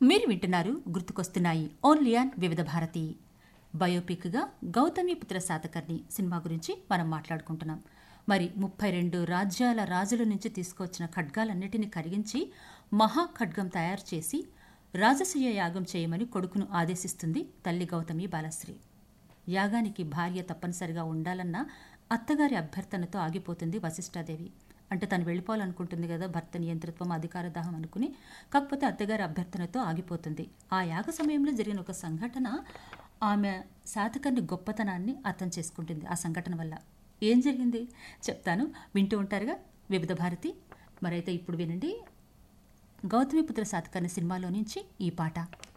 మీరు వింటున్నారు గుర్తుకొస్తున్నాయి ఓన్లీ ఆన్ వివిధ భారతి బయోపిక్గా గౌతమిపుత్ర శాతకర్ణి సినిమా గురించి మనం మాట్లాడుకుంటున్నాం మరి ముప్పై రెండు రాజ్యాల రాజుల నుంచి తీసుకొచ్చిన ఖడ్గాలన్నిటిని కరిగించి మహా ఖడ్గం తయారు చేసి రాజసూయ యాగం చేయమని కొడుకును ఆదేశిస్తుంది తల్లి గౌతమి బాలశ్రీ యాగానికి భార్య తప్పనిసరిగా ఉండాలన్న అత్తగారి అభ్యర్థనతో ఆగిపోతుంది వశిష్ఠాదేవి అంటే తను వెళ్ళిపోవాలనుకుంటుంది కదా భర్త నియంతృత్వం అధికార దాహం అనుకుని కాకపోతే అత్తగారి అభ్యర్థనతో ఆగిపోతుంది ఆ యాగ సమయంలో జరిగిన ఒక సంఘటన ఆమె శాతకర్ణి గొప్పతనాన్ని అర్థం చేసుకుంటుంది ఆ సంఘటన వల్ల ఏం జరిగింది చెప్తాను వింటూ ఉంటారుగా వివిధ భారతి మరైతే ఇప్పుడు వినండి గౌతమిపుత్ర శాతకర్ణి సినిమాలో నుంచి ఈ పాట